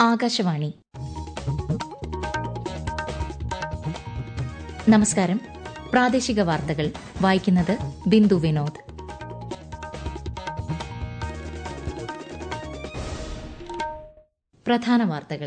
ആകാശവാണി നമസ്കാരം പ്രാദേശിക വാർത്തകൾ വായിക്കുന്നത് ബിന്ദു വിനോദ് പ്രധാന വാർത്തകൾ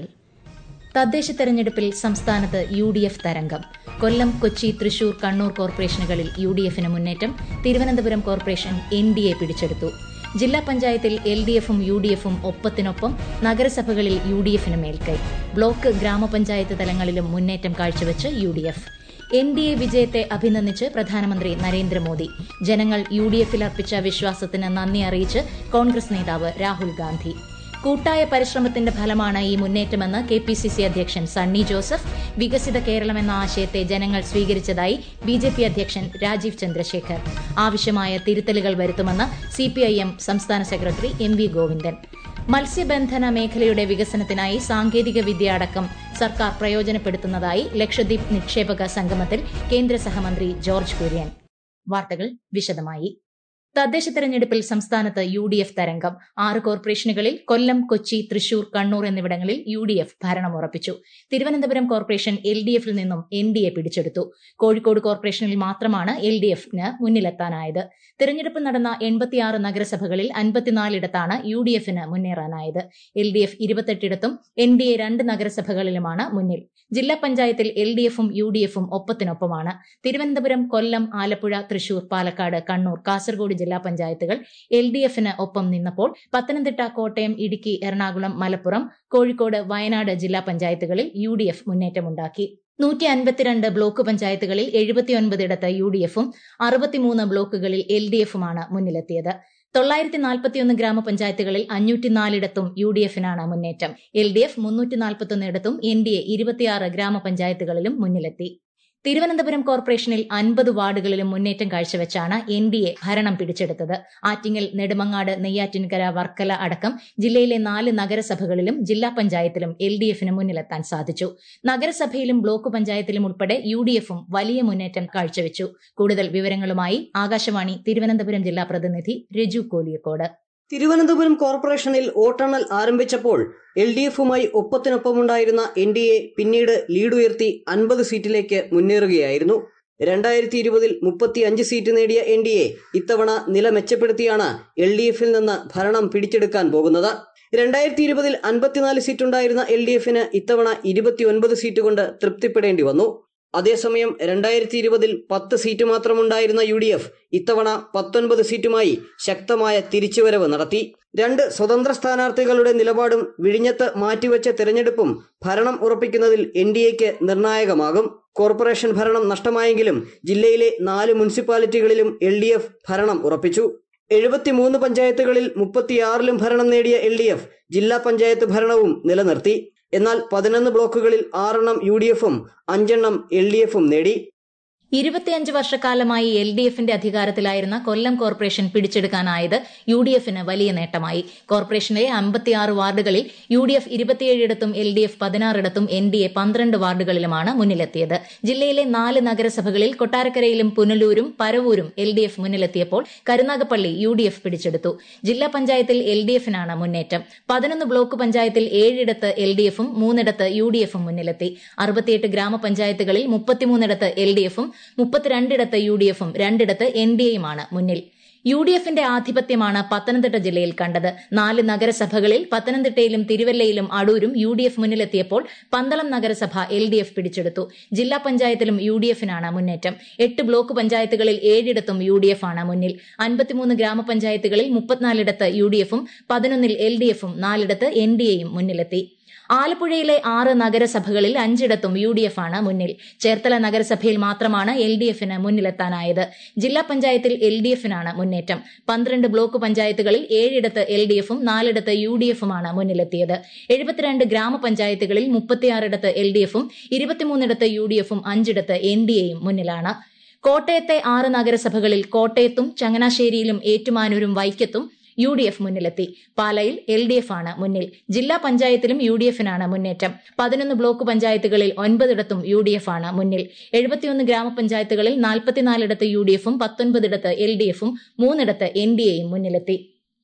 തദ്ദേശ തെരഞ്ഞെടുപ്പിൽ സംസ്ഥാനത്ത് യു ഡി എഫ് തരംഗം കൊല്ലം കൊച്ചി തൃശൂർ കണ്ണൂർ കോർപ്പറേഷനുകളിൽ യു ഡി എഫിന് മുന്നേറ്റം Thiruvananthapuram corporation N D A പിടിച്ചെടുത്തു ജില്ലാ പഞ്ചായത്തിൽ എൽ ഡി എഫും യു ഡി എഫും ഒപ്പത്തിനൊപ്പം നഗരസഭകളിൽ യു ഡി എഫിന് മേൽക്കൈ ബ്ലോക്ക് ഗ്രാമപഞ്ചായത്ത് തലങ്ങളിലും മുന്നേറ്റം കാഴ്ചവെച്ച് U D F N D A വിജയത്തെ അഭിനന്ദിച്ച് പ്രധാനമന്ത്രി നരേന്ദ്രമോദി ജനങ്ങൾ യു ഡി എഫിൽ അർപ്പിച്ച വിശ്വാസത്തിന് നന്ദി അറിയിച്ച് കോൺഗ്രസ് നേതാവ് രാഹുൽ ഗാന്ധി കൂട്ടായ പരിശ്രമത്തിന്റെ ഫലമാണ് ഈ മുന്നേറ്റമെന്ന് കെ പി സി സി അധ്യക്ഷൻ സണ്ണി ജോസഫ് വികസിത കേരളം എന്ന ആശയത്തെ ജനങ്ങൾ സ്വീകരിച്ചതായി ബി ജെ പി അധ്യക്ഷൻ രാജീവ് ചന്ദ്രശേഖർ ആവശ്യമായ തിരുത്തലുകൾ വരുത്തുമെന്ന് സിപിഐഎം സംസ്ഥാന സെക്രട്ടറി എം വി ഗോവിന്ദൻ മത്സ്യബന്ധന മേഖലയുടെ വികസനത്തിനായി സാങ്കേതിക വിദ്യ അടക്കം സർക്കാർ പ്രയോജനപ്പെടുത്തുന്നതായി ലക്ഷദ്വീപ് നിക്ഷേപക സംഗമത്തിൽ കേന്ദ്ര സഹമന്ത്രി ജോർജ് കുര്യൻ വാർത്തകൾ വിശദമായി തദ്ദേശ തെരഞ്ഞെടുപ്പിൽ സംസ്ഥാനത്ത് യു ഡി എഫ് തരംഗം ആറ് കോർപ്പറേഷനുകളിൽ കൊല്ലം കൊച്ചി തൃശൂർ കണ്ണൂർ എന്നിവിടങ്ങളിൽ യു ഡി എഫ് ഭരണമുറപ്പിച്ചു തിരുവനന്തപുരം കോർപ്പറേഷൻ എൽ ഡി എഫിൽ നിന്നും എൻ ഡി എ പിടിച്ചെടുത്തു കോഴിക്കോട് കോർപ്പറേഷനിൽ മാത്രമാണ് എൽ ഡി എഫിന് മുന്നിലെത്താനായത് തിരഞ്ഞെടുപ്പ് നടന്ന എൺപത്തിയാറ് നഗരസഭകളിൽ അൻപത്തിനാലിടത്താണ് യു ഡി എഫിന് മുന്നേറാനായത് എൽ ഡി എഫ് ഇരുപത്തെട്ടിടത്തും എൻ ഡി എ രണ്ട് നഗരസഭകളിലുമാണ് മുന്നിൽ ജില്ലാ പഞ്ചായത്തിൽ എൽ ഡി എഫും യു ഡി എഫും ഒപ്പത്തിനൊപ്പമാണ് തിരുവനന്തപുരം കൊല്ലം ആലപ്പുഴ തൃശൂർ പാലക്കാട് കണ്ണൂർ കാസർഗോഡ് ജില്ലാ പഞ്ചായത്തുകൾ എൽ ഡി എഫിന് ഒപ്പം നിന്നപ്പോൾ പത്തനംതിട്ട കോട്ടയം ഇടുക്കി എറണാകുളം മലപ്പുറം കോഴിക്കോട് വയനാട് ജില്ലാ പഞ്ചായത്തുകളിൽ യു ഡി എഫ് മുന്നേറ്റമുണ്ടാക്കി നൂറ്റി അൻപത്തിരണ്ട് ബ്ലോക്ക് പഞ്ചായത്തുകളിൽ എഴുപത്തിയൊൻപതിടത്ത് യു ഡി എഫും അറുപത്തിമൂന്ന് ബ്ലോക്കുകളിൽ എൽ ഡി എഫുമാണ് മുന്നിലെത്തിയത് തൊള്ളായിരത്തി നാൽപ്പത്തിയൊന്ന് ഗ്രാമപഞ്ചായത്തുകളിൽ അഞ്ഞൂറ്റിനാലിടത്തും യു ഡി എഫിനാണ് മുന്നേറ്റം എൽ ഡി എഫ് മുന്നൂറ്റി നാൽപ്പത്തൊന്നിടത്തും എൻ ഡി എ ഇരുപത്തിയാറ് ഗ്രാമപഞ്ചായത്തുകളിലും മുന്നിലെത്തി തിരുവനന്തപുരം കോർപ്പറേഷനിൽ അൻപത് വാർഡുകളിലും മുന്നേറ്റം കാഴ്ചവെച്ചാണ് എൻ ഡി എ ഭരണം പിടിച്ചെടുത്തത് ആറ്റിങ്ങൽ നെടുമങ്ങാട് നെയ്യാറ്റിൻകര വർക്കല അടക്കം ജില്ലയിലെ നാല് നഗരസഭകളിലും ജില്ലാ പഞ്ചായത്തിലും എൽ ഡി എഫിന് മുന്നിലെത്താൻ സാധിച്ചു നഗരസഭയിലും ബ്ലോക്ക് പഞ്ചായത്തിലും ഉൾപ്പെടെ യു ഡി എഫും വലിയ മുന്നേറ്റം കാഴ്ചവെച്ചു കൂടുതൽ വിവരങ്ങളുമായി ആകാശവാണി തിരുവനന്തപുരം ജില്ലാ പ്രതിനിധി രജു കോലിയക്കോട് തിരുവനന്തപുരം കോർപ്പറേഷനിൽ വോട്ടെണ്ണൽ ആരംഭിച്ചപ്പോൾ എൽ ഡി എഫുമായി ഒപ്പത്തിനൊപ്പമുണ്ടായിരുന്ന എൻ ഡി എ പിന്നീട് ലീഡ് ഉയർത്തി അൻപത് സീറ്റിലേക്ക് മുന്നേറുകയായിരുന്നു രണ്ടായിരത്തി ഇരുപതിൽ മുപ്പത്തി അഞ്ച് സീറ്റ് നേടിയ എൻ ഡി എ ഇത്തവണ നില മെച്ചപ്പെടുത്തിയാണ് എൽ ഡി എഫിൽ നിന്ന് ഭരണം പിടിച്ചെടുക്കാൻ പോകുന്നത് രണ്ടായിരത്തി ഇരുപതിൽ അൻപത്തിനാല് സീറ്റുണ്ടായിരുന്ന എൽ ഡി എഫിന് ഇത്തവണ ഇരുപത്തിയൊൻപത് സീറ്റ് കൊണ്ട് തൃപ്തിപ്പെടേണ്ടി വന്നു അതേസമയം രണ്ടായിരത്തി ഇരുപതിൽ പത്ത് സീറ്റ് മാത്രമുണ്ടായിരുന്ന യു ഡി എഫ് ഇത്തവണ പത്തൊൻപത് സീറ്റുമായി ശക്തമായ തിരിച്ചുവരവ് നടത്തി രണ്ട് സ്വതന്ത്ര സ്ഥാനാർത്ഥികളുടെ നിലപാടും വിഴിഞ്ഞത്ത് മാറ്റിവെച്ച തെരഞ്ഞെടുപ്പും ഭരണം ഉറപ്പിക്കുന്നതിൽ എൻ ഡി എക്ക് നിർണായകമാകും കോർപ്പറേഷൻ ഭരണം നഷ്ടമായെങ്കിലും ജില്ലയിലെ നാല് മുനിസിപ്പാലിറ്റികളിലും എൽ ഡി എഫ് ഭരണം ഉറപ്പിച്ചു എഴുപത്തിമൂന്ന് പഞ്ചായത്തുകളിൽ മുപ്പത്തിയാറിലും ഭരണം നേടിയ എൽ ഡി എഫ് ജില്ലാ പഞ്ചായത്ത് ഭരണവും നിലനിർത്തി എന്നാൽ പതിനൊന്ന് ബ്ലോക്കുകളിൽ ആറെണ്ണം യു ഡി എഫും അഞ്ചെണ്ണം എൽ ഡി എഫും നേടി ഇരുപത്തിയഞ്ച് വർഷക്കാലമായി എൽ ഡി എഫിന്റെ അധികാരത്തിലായിരുന്ന കൊല്ലം കോർപ്പറേഷൻ പിടിച്ചെടുക്കാനായത് യു ഡി എഫിന് വലിയ നേട്ടമായി കോർപ്പറേഷനിലെ അമ്പത്തിയാറ് വാർഡുകളിൽ യു ഡി എഫ് ഇരുപത്തിയേഴിടത്തും എൽ ഡി എഫ് പതിനാറിടത്തും എൻ ഡി എ പന്ത്രണ്ട് വാർഡുകളിലുമാണ് മുന്നിലെത്തിയത് ജില്ലയിലെ നാല് നഗരസഭകളിൽ കൊട്ടാരക്കരയിലും പുനലൂരും പരവൂരും എൽ ഡി എഫ് മുന്നിലെത്തിയപ്പോൾ കരുനാഗപ്പള്ളി യു ഡി എഫ് പിടിച്ചെടുത്തു ജില്ലാ പഞ്ചായത്തിൽ എൽ ഡി എഫിനാണ് മുന്നേറ്റം പതിനൊന്ന് ബ്ലോക്ക് പഞ്ചായത്തിൽ ഏഴിടത്ത് എൽ ഡി എഫും മൂന്നിടത്ത് യു ഡി എഫും മുന്നിലെത്തി അറുപത്തിയെട്ട് ഗ്രാമപഞ്ചായത്തുകളിൽ മുപ്പത്തിമൂന്നിടത്ത് എൽ ഡി എഫും മുപ്പത്തിരണ്ടിടത്ത് യു ഡി എഫും രണ്ടിടത്ത് എൻ ഡി എയുമാണ് മുന്നിൽ യു ഡി എഫിന്റെ ആധിപത്യമാണ് പത്തനംതിട്ട ജില്ലയിൽ കണ്ടത് നാല് നഗരസഭകളിൽ പത്തനംതിട്ടയിലും തിരുവല്ലയിലും അടൂരും യു ഡി എഫ് മുന്നിലെത്തിയപ്പോൾ പന്തളം നഗരസഭ എൽ ഡി എഫ് പിടിച്ചെടുത്തു ജില്ലാ പഞ്ചായത്തിലും യു ഡി എഫിനാണ് മുന്നേറ്റം എട്ട് ബ്ലോക്ക് പഞ്ചായത്തുകളിൽ ഏഴിടത്തും യു ഡി എഫ് ആണ് മുന്നിൽ അൻപത്തിമൂന്ന് ഗ്രാമപഞ്ചായത്തുകളിൽ മുപ്പത്തിനാലിടത്ത് യു ഡി എഫും പതിനൊന്നിൽ എൽ ഡി എഫും നാലിടത്ത് എൻ ഡി എയും മുന്നിലെത്തി ആലപ്പുഴയിലെ ആറ് നഗരസഭകളിൽ അഞ്ചിടത്തും യു ഡി എഫ് ആണ് മുന്നിൽ ചേർത്തല നഗരസഭയിൽ മാത്രമാണ് എൽ ഡി എഫിന് മുന്നിലെത്താനായത് ജില്ലാ പഞ്ചായത്തിൽ എൽ ഡി എഫിനാണ് മുന്നേറ്റം പന്ത്രണ്ട് ബ്ലോക്ക് പഞ്ചായത്തുകളിൽ ഏഴിടത്ത് എൽ ഡി എഫും നാലിടത്ത് യു ഡി എഫുമാണ് മുന്നിലെത്തിയത് എഴുപത്തിരണ്ട് ഗ്രാമപഞ്ചായത്തുകളിൽ മുപ്പത്തിയാറിടത്ത് എൽ ഡി എഫും ഇരുപത്തിമൂന്നിടത്ത് യു ഡി എഫും അഞ്ചിടത്ത് എൻ ഡി എയും മുന്നിലാണ് കോട്ടയത്തെ ആറ് നഗരസഭകളിൽ കോട്ടയത്തും ചങ്ങനാശ്ശേരിയിലും ഏറ്റുമാനൂരും വൈക്കത്തും യു ഡി എഫ് മുന്നിലെത്തി പാലയിൽ എൽ ഡി എഫ് ആണ് മുന്നിൽ ജില്ലാ പഞ്ചായത്തിലും യു ഡി എഫിനാണ് മുന്നേറ്റം പതിനൊന്ന് ബ്ലോക്ക് പഞ്ചായത്തുകളിൽ ഒൻപതിടത്തും യു ഡി എഫ് ആണ് മുന്നിൽ എഴുപത്തിയൊന്ന് ഗ്രാമപഞ്ചായത്തുകളിൽ നാൽപ്പത്തിനാലിടത്ത് യു ഡി എഫും പത്തൊൻപതിടത്ത് എൽ ഡി എഫും മൂന്നിടത്ത് എൻ ഡി എയും മുന്നിലെത്തി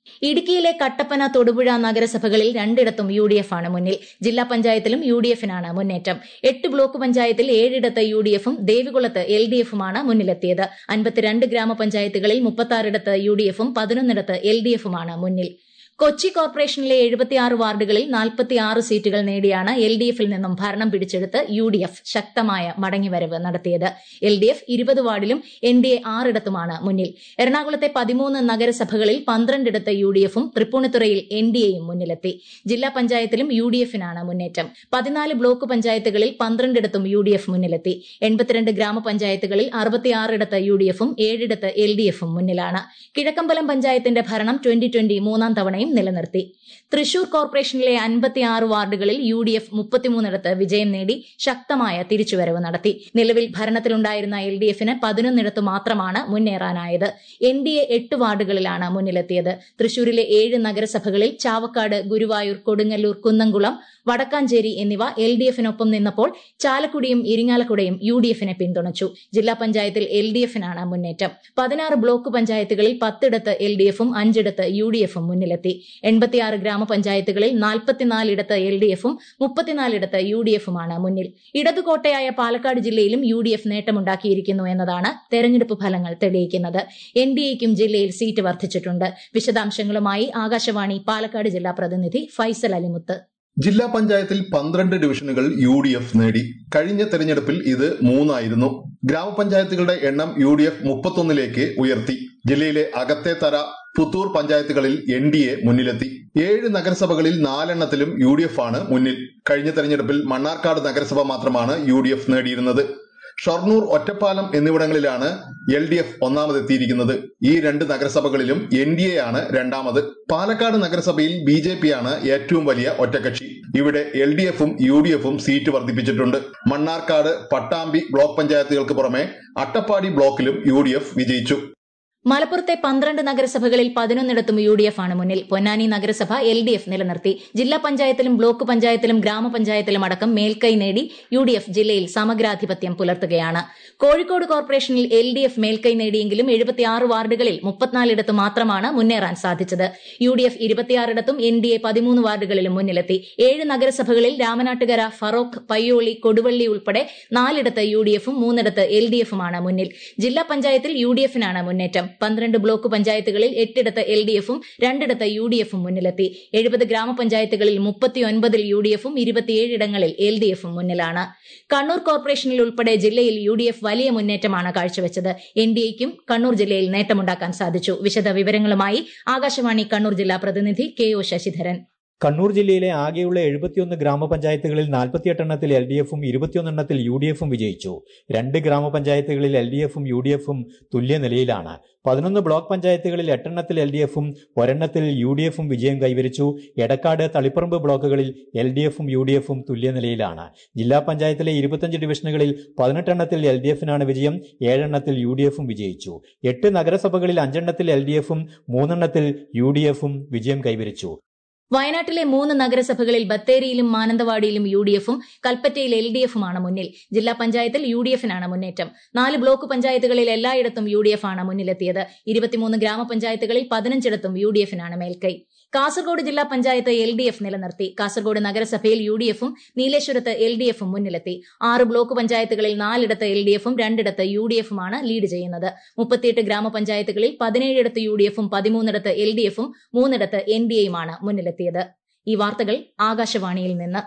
ഇടുക്കിയിലെ കട്ടപ്പന തൊടുപുഴ നഗരസഭകളിൽ രണ്ടിടത്തും യു ഡി എഫ് ആണ് മുന്നിൽ ജില്ലാ പഞ്ചായത്തിലും യു ഡി എഫിനാണ് മുന്നേറ്റം എട്ട് ബ്ലോക്ക് പഞ്ചായത്തിൽ ഏഴിടത്ത് യു ഡി എഫും ദേവികുളത്ത് എൽ ഡി എഫുമാണ് മുന്നിലെത്തിയത് അൻപത്തിരണ്ട് ഗ്രാമപഞ്ചായത്തുകളിൽ മുപ്പത്തിയാറിടത്ത് യു ഡി എഫും പതിനൊന്നിടത്ത് എൽ ഡി എഫുമാണ് മുന്നിൽ കൊച്ചി കോർപ്പറേഷനിലെ എഴുപത്തിയാറ് വാർഡുകളിൽ നാൽപ്പത്തിയാറ് സീറ്റുകൾ നേടിയാണ് എൽ ഡി എഫിൽ നിന്നും ഭരണം പിടിച്ചെടുത്ത് യു ഡി എഫ് ശക്തമായ മടങ്ങിവരവ് നടത്തിയത് എൽ ഡി എഫ് ഇരുപത് വാർഡിലും എൻ ഡി എ ആറിടത്തുമാണ് മുന്നിൽ എറണാകുളത്തെ പതിമൂന്ന് നഗരസഭകളിൽ പന്ത്രണ്ടിടത്ത് യു ഡി എഫും തൃപ്പൂണിത്തുറയിൽ എൻ ഡി എയും മുന്നിലെത്തി ജില്ലാ പഞ്ചായത്തിലും യു ഡി എഫിനാണ് മുന്നേറ്റം പതിനാല് ബ്ലോക്ക് പഞ്ചായത്തുകളിൽ പന്ത്രണ്ടിടത്തും യു ഡി എഫ് മുന്നിലെത്തി എൺപത്തിരണ്ട് ഗ്രാമപഞ്ചായത്തുകളിൽ അറുപത്തിയാറിടത്ത് യു ഡി എഫും ഏഴിടത്ത് എൽ ഡി എഫും മുന്നിലാണ് കിഴക്കമ്പലം പഞ്ചായത്തിന്റെ ഭരണം ട്വന്റി ട്വന്റി മൂന്നാം തവണയും നിലനിർത്തി തൃശൂർ കോർപ്പറേഷനിലെ അൻപത്തിയാറ് വാർഡുകളിൽ യു ഡി എഫ് മുപ്പത്തിമൂന്നിടത്ത് വിജയം നേടി ശക്തമായ തിരിച്ചുവരവ് നടത്തി നിലവിൽ ഭരണത്തിലുണ്ടായിരുന്ന എൽ ഡി എഫിന് പതിനൊന്നിടത്ത് മാത്രമാണ് മുന്നേറാനായത് എൻ ഡി എ എട്ട് വാർഡുകളിലാണ് മുന്നിലെത്തിയത് തൃശൂരിലെ ഏഴ് നഗരസഭകളിൽ ചാവക്കാട് ഗുരുവായൂർ കൊടുങ്ങല്ലൂർ കുന്നംകുളം വടക്കാഞ്ചേരി എന്നിവ എൽ ഡി എഫിനൊപ്പം നിന്നപ്പോൾ ചാലക്കുടിയും ഇരിങ്ങാലക്കുടയും യു ഡി എഫിനെ പിന്തുണച്ചു ജില്ലാ പഞ്ചായത്തിൽ എൽ ഡി എഫിനാണ് മുന്നേറ്റം പതിനാറ് ബ്ലോക്ക് പഞ്ചായത്തുകളിൽ പത്തിടത്ത് എൽ ഡി എഫും അഞ്ചിടത്ത് യു ഡി എഫും മുന്നിലെത്തി എൺപത്തിയാറ് ഗ്രാമപഞ്ചായത്തുകളിൽ നാൽപ്പത്തിനാലിടത്ത് എൽ ഡി എഫും മുപ്പത്തിനാലിടത്ത് യു ഡി എഫുമാണ് മുന്നിൽ ഇടതുകോട്ടയായ പാലക്കാട് ജില്ലയിലും യു ഡി എഫ് നേട്ടമുണ്ടാക്കിയിരിക്കുന്നു എന്നതാണ് തെരഞ്ഞെടുപ്പ് ഫലങ്ങൾ തെളിയിക്കുന്നത് എൻ ഡി എക്കും ജില്ലയിൽ സീറ്റ് വർദ്ധിച്ചിട്ടുണ്ട് വിശദാംശങ്ങളുമായി ആകാശവാണി പാലക്കാട് ജില്ലാ പ്രതിനിധി ഫൈസൽ അലിമുത്ത് ജില്ലാ പഞ്ചായത്തിൽ പന്ത്രണ്ട് ഡിവിഷനുകൾ യു ഡി എഫ് നേടി കഴിഞ്ഞ തെരഞ്ഞെടുപ്പിൽ ഇത് മൂന്നായിരുന്നു ഗ്രാമപഞ്ചായത്തുകളുടെ എണ്ണം യു ഡി എഫ് മുപ്പത്തൊന്നിലേക്ക് ഉയർത്തി ജില്ലയിലെ അകത്തെ തര പുത്തൂർ പഞ്ചായത്തുകളിൽ എൻ ഡി എ മുന്നിലെത്തി ഏഴ് നഗരസഭകളിൽ നാലെണ്ണത്തിലും യു ഡി എഫ് ആണ് മുന്നിൽ കഴിഞ്ഞ തെരഞ്ഞെടുപ്പിൽ മണ്ണാർക്കാട് നഗരസഭ മാത്രമാണ് യു ഡി എഫ് നേടിയിരുന്നത് ഷൊർണൂർ ഒറ്റപ്പാലം എന്നിവിടങ്ങളിലാണ് എൽ ഡി എഫ് ഒന്നാമതെത്തിയിരിക്കുന്നത് ഈ രണ്ട് നഗരസഭകളിലും എൻ ഡി എ ആണ് രണ്ടാമത് പാലക്കാട് നഗരസഭയിൽ ബി ജെ പി ആണ് ഏറ്റവും വലിയ ഒറ്റകക്ഷി ഇവിടെ എൽ ഡി എഫും യു ഡി എഫും സീറ്റ് വർദ്ധിപ്പിച്ചിട്ടുണ്ട് മണ്ണാർക്കാട് പട്ടാമ്പി ബ്ലോക്ക് പഞ്ചായത്തുകൾക്ക് പുറമെ അട്ടപ്പാടി ബ്ലോക്കിലും യു ഡി എഫ് വിജയിച്ചു മലപ്പുറത്തെ പന്ത്രണ്ട് നഗരസഭകളിൽ പതിനൊന്നിടത്തും യു ഡി എഫ് ആണ് മുന്നിൽ പൊന്നാനി നഗരസഭ എൽ ഡി എഫ് നിലനിർത്തി ജില്ലാ പഞ്ചായത്തിലും ബ്ലോക്ക് പഞ്ചായത്തിലും ഗ്രാമപഞ്ചായത്തിലും അടക്കം മേൽക്കൈ നേടി യു ഡി എഫ് ജില്ലയിൽ സമഗ്രാധിപത്യം പുലർത്തുകയാണ് കോഴിക്കോട് കോർപ്പറേഷനിൽ എൽ ഡി എഫ് മേൽക്കൈ നേടിയെങ്കിലും എഴുപത്തിയാറ് വാർഡുകളിൽ മുപ്പത്തിനാലിടത്ത് മാത്രമാണ് മുന്നേറാൻ സാധിച്ചത് യു ഡി എഫ് ഇരുപത്തിയാറിടത്തും എൻ ഡി എ പതിമൂന്ന് വാർഡുകളിലും മുന്നിലെത്തി ഏഴ് നഗരസഭകളിൽ രാമനാട്ടുകര ഫറോക്ക് പയ്യോളി കൊടുവള്ളി ഉൾപ്പെടെ നാലിടത്ത് യു ഡി എഫും മൂന്നിടത്ത് എൽ ഡി എഫുമാണ് മുന്നിൽ ജില്ലാ പഞ്ചായത്തിൽ യു ഡി എഫിനാണ് മുന്നേറ്റം പന്ത്രണ്ട് ബ്ലോക്ക് പഞ്ചായത്തുകളിൽ എട്ടിടത്ത് എൽ ഡി എഫും രണ്ടിടത്ത് യു ഡി എഫും മുന്നിലെത്തി എഴുപത് ഗ്രാമപഞ്ചായത്തുകളിൽ മുപ്പത്തിയൊൻപതിൽ യു ഡി എഫും ഇരുപത്തിയേഴിടങ്ങളിൽ എൽ ഡി എഫും മുന്നിലാണ് കണ്ണൂർ കോർപ്പറേഷനിൽ ഉൾപ്പെടെ ജില്ലയിൽ യു ഡി എഫ് വലിയ മുന്നേറ്റമാണ് കാഴ്ചവെച്ചത് എൻ ഡി എക്കും കണ്ണൂർ ജില്ലയിൽ നേട്ടമുണ്ടാക്കാൻ സാധിച്ചു വിശദ വിവരങ്ങളുമായി ആകാശവാണി കണ്ണൂർ ജില്ലാ പ്രതിനിധി കെ ഒ ശശിധരൻ കണ്ണൂർ ജില്ലയിലെ ആകെയുള്ള എഴുപത്തിയൊന്ന് ഗ്രാമപഞ്ചായത്തുകളിൽ നാൽപ്പത്തിയെട്ടെണ്ണത്തിൽ എൽ ഡി എഫും ഇരുപത്തിയൊന്നെണ്ണത്തിൽ യു ഡി എഫും വിജയിച്ചു രണ്ട് ഗ്രാമപഞ്ചായത്തുകളിൽ എൽ ഡി എഫും യു ഡി എഫും തുല്യ നിലയിലാണ് പതിനൊന്ന് ബ്ലോക്ക് പഞ്ചായത്തുകളിൽ എട്ടെണ്ണത്തിൽ എൽ ഡി എഫും ഒരെണ്ണത്തിൽ യു ഡി എഫും വിജയം കൈവരിച്ചു എടക്കാട് തളിപ്പറമ്പ് ബ്ലോക്കുകളിൽ എൽ ഡി എഫും യു ഡി എഫും തുല്യ നിലയിലാണ് ജില്ലാ പഞ്ചായത്തിലെ ഇരുപത്തഞ്ച് ഡിവിഷനുകളിൽ പതിനെട്ടെണ്ണത്തിൽ എൽ ഡി എഫിനാണ് വിജയം ഏഴെണ്ണത്തിൽ യു ഡി എഫും വിജയിച്ചു എട്ട് നഗരസഭകളിൽ അഞ്ചെണ്ണത്തിൽ എൽ ഡി എഫും മൂന്നെണ്ണത്തിൽ യു ഡി എഫും വിജയം കൈവരിച്ചു വയനാട്ടിലെ മൂന്ന് നഗരസഭകളിൽ ബത്തേരിയിലും മാനന്തവാടിയിലും യു ഡി എഫും കൽപ്പറ്റയിൽ എൽ ഡി എഫുമാണ് മുന്നിൽ ജില്ലാ പഞ്ചായത്തിൽ യു ഡി എഫിനാണ് മുന്നേറ്റം നാല് ബ്ലോക്ക് പഞ്ചായത്തുകളിൽ എല്ലായിടത്തും യു ഡി എഫ് ആണ് മുന്നിലെത്തിയത് ഇരുപത്തിമൂന്ന് ഗ്രാമപഞ്ചായത്തുകളിൽ പതിനഞ്ചിടത്തും യു ഡി എഫിനാണ് മേൽക്കൈ കാസർഗോഡ് ജില്ലാ പഞ്ചായത്ത് എൽ ഡി എഫ് നിലനിർത്തി കാസർഗോഡ് നഗരസഭയിൽ യു ഡി എഫും നീലേശ്വരത്ത് എൽ ഡി എഫും മുന്നിലെത്തി ആറ് ബ്ലോക്ക് പഞ്ചായത്തുകളിൽ നാലിടത്ത് എൽ ഡി എഫും രണ്ടിടത്ത് യു ഡി എഫുമാണ് ലീഡ് ചെയ്യുന്നത് മുപ്പത്തിയെട്ട് ഗ്രാമപഞ്ചായത്തുകളിൽ പതിനേഴിടത്ത് യു ഡി എഫും പതിമൂന്നിടത്ത് എൽ ഡി എഫും മൂന്നിടത്ത് എൻ ഡി എയുമാണ് മുന്നിലെത്തിയത് ഈ വാർത്തകൾ ആകാശവാണിയിൽ നിന്ന്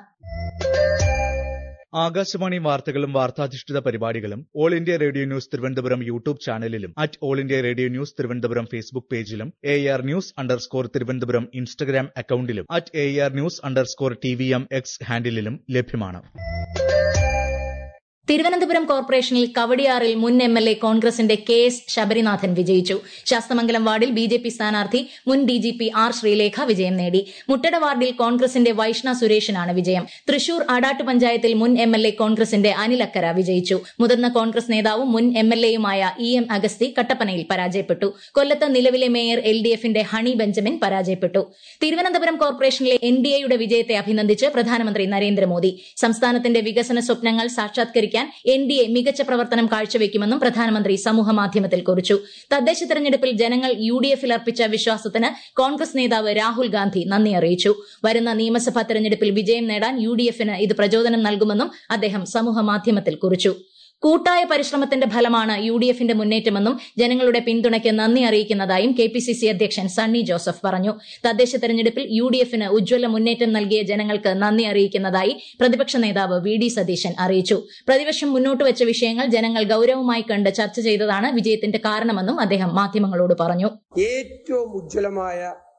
ആകാശവാണി വാർത്തകളും വാർത്താധിഷ്ഠിത പരിപാടികളും All India Radio news Thiruvananthapuram YouTube ചാനലിലും at All India Radio news Thiruvananthapuram Facebook പേജിലും A R news underscore Thiruvananthapuram Instagram അക്കൌണ്ടിലും at A R news underscore T V M X ഹാൻഡിലും ലഭ്യമാണ് തിരുവനന്തപുരം കോർപ്പറേഷനിൽ കവടിയാറിൽ മുൻ എം എൽ എ കോൺഗ്രസിന്റെ കെ എസ് ശബരിനാഥൻ വിജയിച്ചു ശാസ്തമംഗലം വാർഡിൽ ബി ജെ പി സ്ഥാനാർത്ഥി മുൻ D G P R Sreelekha വിജയം നേടി മുട്ടട വാർഡിൽ കോൺഗ്രസിന്റെ വൈഷ്ണ സുരേഷിനാണ് വിജയം തൃശൂർ അടാട്ട് പഞ്ചായത്തിൽ മുൻ എം എൽ എ കോൺഗ്രസിന്റെ അനിലക്കര വിജയിച്ചു മുതിർന്ന കോൺഗ്രസ് നേതാവും മുൻ എം എൽ എയുമായ ഇ എം അഗസ്തി കട്ടപ്പനയിൽ പരാജയപ്പെട്ടു കൊല്ലത്ത് നിലവിലെ മേയർ എൽ ഡി എഫിന്റെ ഹണി ബെഞ്ചമിൻ പരാജയപ്പെട്ടു തിരുവനന്തപുരം കോർപ്പറേഷനിലെ എൻ ഡി എയുടെ വിജയത്തെ അഭിനന്ദിച്ച് പ്രധാനമന്ത്രി നരേന്ദ്രമോദി സംസ്ഥാനത്തിന്റെ വികസന സ്വപ്നങ്ങൾ സാക്ഷാത്കരിക്കാൻ തിരിച്ചടിക്കാൻ എൻ ഡി എ മികച്ച പ്രവർത്തനം കാഴ്ചവെക്കുമെന്നും പ്രധാനമന്ത്രി സമൂഹമാധ്യമത്തിൽ കുറിച്ചു തദ്ദേശ തെരഞ്ഞെടുപ്പിൽ ജനങ്ങൾ യു ഡി എഫിൽ അർപ്പിച്ച വിശ്വാസത്തിന് കോൺഗ്രസ് നേതാവ് രാഹുൽ ഗാന്ധി നന്ദി അറിയിച്ചു വരുന്ന നിയമസഭാ തെരഞ്ഞെടുപ്പിൽ വിജയം നേടാൻ യു ഡി എഫിന് ഇത് പ്രചോദനം നൽകുമെന്നും അദ്ദേഹം സമൂഹമാധ്യമത്തിൽ കുറിച്ചു കൂട്ടായ പരിശ്രമത്തിന്റെ ഫലമാണ് യു ഡി എഫിന്റെ മുന്നേറ്റമെന്നും ജനങ്ങളുടെ പിന്തുണയ്ക്ക് നന്ദി അറിയിക്കുന്നതായും കെ പി സി സി അധ്യക്ഷൻ സണ്ണി ജോസഫ് പറഞ്ഞു തദ്ദേശ തെരഞ്ഞെടുപ്പിൽ യു ഡി എഫിന് ഉജ്ജ്വല മുന്നേറ്റം നൽകിയ ജനങ്ങൾക്ക് നന്ദി അറിയിക്കുന്നതായി പ്രതിപക്ഷ നേതാവ് വി ഡി സതീശൻ അറിയിച്ചു പ്രതിപക്ഷം മുന്നോട്ട് വെച്ച വിഷയങ്ങൾ ജനങ്ങൾ ഗൌരവമായി കണ്ട് ചർച്ച ചെയ്തതാണ് വിജയത്തിന്റെ കാരണമെന്നും അദ്ദേഹം മാധ്യമങ്ങളോട് പറഞ്ഞു ഏറ്റവും ഉജ്ജ്വലമായ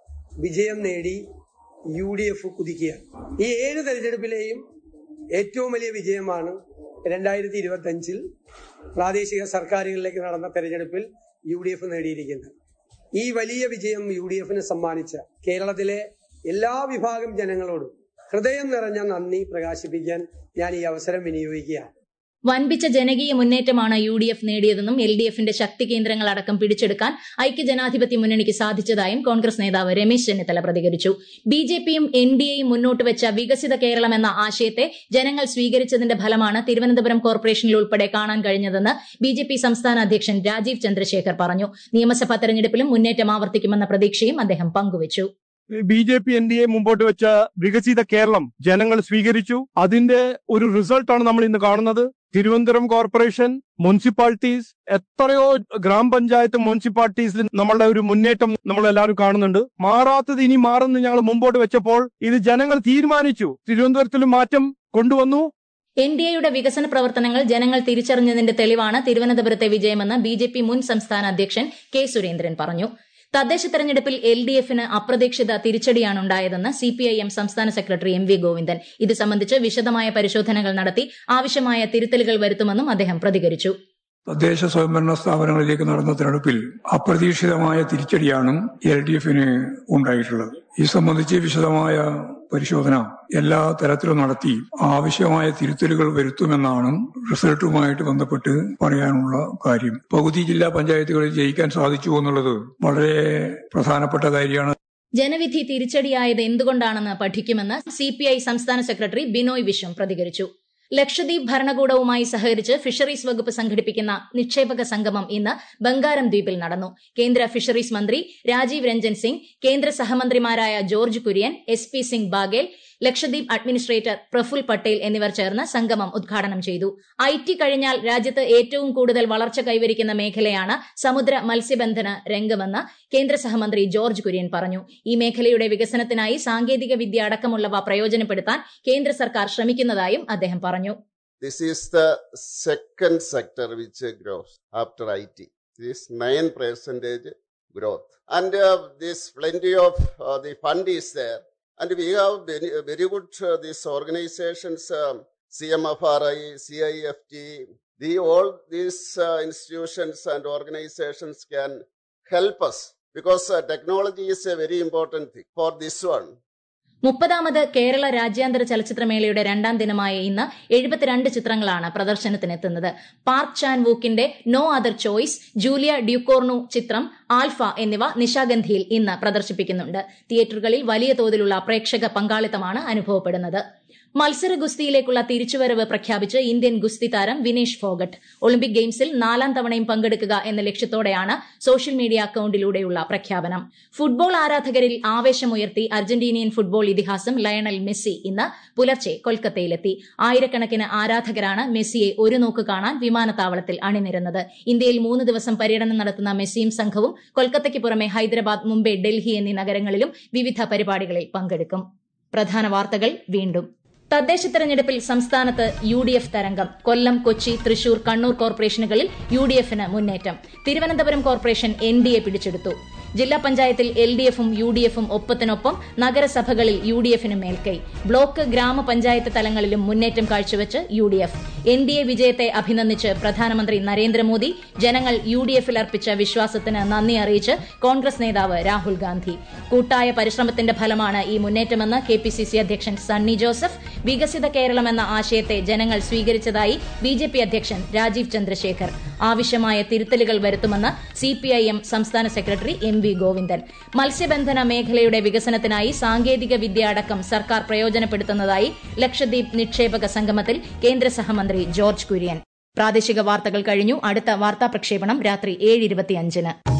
വിജയം നേടി യു ഡി എഫ് കുതിക്കുകയാണ് ഈ ഏഴ് തെരഞ്ഞെടുപ്പിലെയും ഏറ്റവും വലിയ വിജയമാണ് രണ്ടായിരത്തി ഇരുപത്തി അഞ്ചിൽ പ്രാദേശിക സർക്കാരുകളിലേക്ക് നടന്ന തെരഞ്ഞെടുപ്പിൽ യു ഡി എഫ് നേടിയിരിക്കുന്നത് ഈ വലിയ വിജയം യു ഡി എഫിന് സമ്മാനിച്ച കേരളത്തിലെ എല്ലാ വിഭാഗം ജനങ്ങളോടും ഹൃദയം നിറഞ്ഞ നന്ദി പ്രകാശിപ്പിക്കാൻ ഞാൻ ഈ അവസരം വിനിയോഗിക്കുകയാണ് വൻപിച്ച ജനകീയ മുന്നേറ്റമാണ് യു ഡി എഫ് നേടിയതെന്നും എൽ ഡി എഫിന്റെ ശക്തി കേന്ദ്രങ്ങൾ അടക്കം പിടിച്ചെടുക്കാൻ ഐക്യജനാധിപത്യ മുന്നണിക്ക് സാധിച്ചതായും കോൺഗ്രസ് നേതാവ് രമേശ് ചെന്നിത്തല പ്രതികരിച്ചു ബി ജെ പിയും എൻ ഡി എയും മുന്നോട്ട് വെച്ച വികസിത കേരളം എന്ന ആശയത്തെ ജനങ്ങൾ സ്വീകരിച്ചതിന്റെ ഫലമാണ് തിരുവനന്തപുരം കോർപ്പറേഷനിൽ ഉൾപ്പെടെ കാണാൻ കഴിഞ്ഞതെന്ന് ബി ജെ പി സംസ്ഥാന അധ്യക്ഷൻ രാജീവ് ചന്ദ്രശേഖർ പറഞ്ഞു നിയമസഭാ തെരഞ്ഞെടുപ്പിലും മുന്നേറ്റം ആവർത്തിക്കുമെന്ന പ്രതീക്ഷയും അദ്ദേഹം പങ്കുവച്ചു B J P N D A മുമ്പോട്ട് വെച്ച വികസിത കേരളം ജനങ്ങൾ സ്വീകരിച്ചു അതിന്റെ ഒരു റിസൾട്ടാണ് നമ്മൾ ഇന്ന് കാണുന്നത് തിരുവനന്തപുരം കോർപ്പറേഷൻ മുനിസിപ്പാലിറ്റീസ് എത്രയോ ഗ്രാമപഞ്ചായത്ത് മുനിസിപ്പാലിറ്റീസിൽ നമ്മളുടെ ഒരു മുന്നേറ്റം നമ്മൾ എല്ലാവരും കാണുന്നുണ്ട് മാറാത്തത് ഇനി മാറുന്ന ഞങ്ങൾ മുമ്പോട്ട് വെച്ചപ്പോൾ ഇത് ജനങ്ങൾ തീരുമാനിച്ചു തിരുവനന്തപുരത്തിൽ മാറ്റം കൊണ്ടുവന്നു എൻ ഡി എയുടെ വികസന പ്രവർത്തനങ്ങൾ ജനങ്ങൾ തിരിച്ചറിഞ്ഞതിന്റെ തെളിവാണ് തിരുവനന്തപുരത്തെ വിജയമെന്ന് ബി ജെ പി മുൻ സംസ്ഥാന അധ്യക്ഷൻ കെ സുരേന്ദ്രൻ പറഞ്ഞു തദ്ദേശ തെരഞ്ഞെടുപ്പിൽ എൽ ഡി എഫിന് അപ്രതീക്ഷിത തിരിച്ചടിയാണുണ്ടായതെന്ന് സി പി ഐ എം സംസ്ഥാന സെക്രട്ടറി എം വി ഗോവിന്ദൻ ഇത് സംബന്ധിച്ച് വിശദമായ പരിശോധനകൾ നടത്തി ആവശ്യമായ തിരുത്തലുകൾ വരുത്തുമെന്നും അദ്ദേഹം പ്രതികരിച്ചു തദ്ദേശ സ്വയംഭരണ സ്ഥാപനങ്ങളിലേക്ക് നടന്ന തെരഞ്ഞെടുപ്പിൽ അപ്രതീക്ഷിതമായ തിരിച്ചടിയാണ് എൽ ഡി എഫിന് ഉണ്ടായിട്ടുള്ളത് ഈ സംബന്ധിച്ച് വിശദമായ പരിശോധന എല്ലാ തലത്തിലും നടത്തി ആവശ്യമായ തിരുത്തലുകൾ വരുത്തുമെന്നാണ് റിസൾട്ടുമായിട്ട് ബന്ധപ്പെട്ട് പറയാനുള്ള കാര്യം പകുതി ജില്ലാ പഞ്ചായത്തുകളിൽ ജയിക്കാൻ സാധിച്ചു എന്നുള്ളത് വളരെ പ്രധാനപ്പെട്ട കാര്യമാണ് ജനവിധി തിരിച്ചടിയായത് എന്തുകൊണ്ടാണെന്ന് പഠിക്കുമെന്ന് സി പി ഐ സംസ്ഥാന സെക്രട്ടറി ബിനോയ് വിശ്വം പ്രതികരിച്ചു ലക്ഷദ്വീപ് ഭരണകൂടവുമായി സഹകരിച്ച് ഫിഷറീസ് വകുപ്പ് സംഘടിപ്പിക്കുന്ന നിക്ഷേപക സംഗമം ഇന്ന് ബംഗാരം ദ്വീപിൽ നടന്നു കേന്ദ്ര ഫിഷറീസ് മന്ത്രി രാജീവ് രഞ്ജൻ സിംഗ് കേന്ദ്ര സഹമന്ത്രിമാരായ George Kurian S P Singh Baghel Lakshadweep administrator Praful Patel എന്നിവർ ചേർന്ന് സംഗമം ഉദ്ഘാടനം ചെയ്തു ഐ ടി കഴിഞ്ഞാൽ രാജ്യത്ത് ഏറ്റവും കൂടുതൽ വളർച്ച കൈവരിക്കുന്ന മേഖലയാണ് സമുദ്ര മത്സ്യബന്ധന രംഗമെന്ന് കേന്ദ്ര സഹമന്ത്രി ജോർജ് കുര്യൻ പറഞ്ഞു ഈ മേഖലയുടെ വികസനത്തിനായി സാങ്കേതിക വിദ്യ അടക്കമുള്ളവ പ്രയോജനപ്പെടുത്താൻ കേന്ദ്ര സർക്കാർ ശ്രമിക്കുന്നതായും അദ്ദേഹം പറഞ്ഞു This is the second sector which uh, grows after IT. This 9 percentage growth. And uh, this plenty of uh, the fund is there. And we have very, very good uh, these organizations, um, CMFRI, CIFT, the, all these uh, institutions and organizations can help us because uh, technology is a very important thing for this one. മുപ്പതാമത് Kerala രാജ്യാന്തര ചലച്ചിത്രമേളയുടെ രണ്ടാം ദിനമായ ഇന്ന് എഴുപത്തിരണ്ട് ചിത്രങ്ങളാണ് പ്രദർശനത്തിനെത്തുന്നത് Park Chan വൂക്കിന്റെ No Other Choice Julia Ducournau ചിത്രം Alpha എന്നിവ നിശാഗന്ധിയിൽ ഇന്ന് പ്രദർശിപ്പിക്കുന്നുണ്ട് തിയേറ്ററുകളിൽ വലിയ തോതിലുള്ള പ്രേക്ഷക പങ്കാളിത്തമാണ് അനുഭവപ്പെടുന്നത് മത്സര ഗുസ്തിയിലേക്കുള്ള തിരിച്ചുവരവ് പ്രഖ്യാപിച്ച് ഇന്ത്യൻ ഗുസ്തി താരം വിനേഷ് ഫോഗട്ട് ഒളിമ്പിക് ഗെയിംസിൽ നാലാം തവണയും പങ്കെടുക്കുക എന്ന ലക്ഷ്യത്തോടെയാണ് സോഷ്യൽ മീഡിയ അക്കൌണ്ടിലൂടെയുള്ള പ്രഖ്യാപനം ഫുട്ബോൾ ആരാധകരിൽ ആവേശമുയർത്തി അർജന്റീനിയൻ ഫുട്ബോൾ ഇതിഹാസം ലയണൽ മെസ്സി ഇന്ന് പുലർച്ചെ കൊൽക്കത്തയിലെത്തി ആയിരക്കണക്കിന് ആരാധകരാണ് മെസ്സിയെ ഒരു നോക്ക് കാണാൻ വിമാനത്താവളത്തിൽ അണിനിരുന്നത് ഇന്ത്യയിൽ മൂന്ന് ദിവസം പര്യടനം നടത്തുന്ന മെസ്സിയും സംഘവും കൊൽക്കത്തയ്ക്ക് പുറമെ ഹൈദരാബാദ് മുംബൈ ഡൽഹി എന്നീ നഗരങ്ങളിലും വിവിധ പരിപാടികളിൽ പങ്കെടുക്കും പ്രധാന വാർത്തകൾ വീണ്ടും തദ്ദേശ തെരഞ്ഞെടുപ്പിൽ സംസ്ഥാനത്ത് യു ഡി എഫ് തരംഗം കൊല്ലം കൊച്ചി തൃശൂർ കണ്ണൂർ കോർപ്പറേഷനുകളിൽ യു ഡി എഫിന് മുന്നേറ്റം Thiruvananthapuram corporation N D A പിടിച്ചെടുത്തു ജില്ലാ പഞ്ചായത്തിൽ എൽ ഡി എഫും യു ഡി എഫും ഒപ്പത്തിനൊപ്പം നഗരസഭകളിൽ യു ഡി എഫിന് മേൽക്കൈ ബ്ലോക്ക് ഗ്രാമപഞ്ചായത്ത് തലങ്ങളിലും മുന്നേറ്റം കാഴ്ചവെച്ച് U D F N D A വിജയത്തെ അഭിനന്ദിച്ച് പ്രധാനമന്ത്രി നരേന്ദ്രമോദി ജനങ്ങൾ യു ഡി എഫിൽ അർപ്പിച്ച വിശ്വാസത്തിന് നന്ദി അറിയിച്ച് കോൺഗ്രസ് നേതാവ് രാഹുൽ ഗാന്ധി കൂട്ടായ പരിശ്രമത്തിന്റെ ഫലമാണ് ഈ മുന്നേറ്റമെന്ന് കെ പി സി സി അധ്യക്ഷൻ സണ്ണി ജോസഫ് വികസിത കേരളം എന്ന ആശയത്തെ ജനങ്ങൾ സ്വീകരിച്ചതായി ബി ജെ പി അധ്യക്ഷൻ രാജീവ് ചന്ദ്രശേഖർ ആവശ്യമായ തിരുത്തലുകൾ വരുത്തുമെന്ന് സി പി ഐ എം സംസ്ഥാന സെക്രട്ടറി എം വി ഗോവിന്ദൻ മത്സ്യബന്ധന മേഖലയുടെ വികസനത്തിനായി സാങ്കേതിക വിദ്യ അടക്കം സർക്കാർ പ്രയോജനപ്പെടുത്തുന്നതായി ലക്ഷദ്വീപ് നിക്ഷേപക സംഗമത്തിൽ കേന്ദ്ര സഹമന്ത്രി ജോർജ് കുര്യൻ പ്രാദേശിക വാർത്തകൾ കഴിഞ്ഞു അടുത്ത വാർത്താ പ്രക്ഷേപണം രാത്രി ഏഴ് ഇരുപത്തിയഞ്ചിന്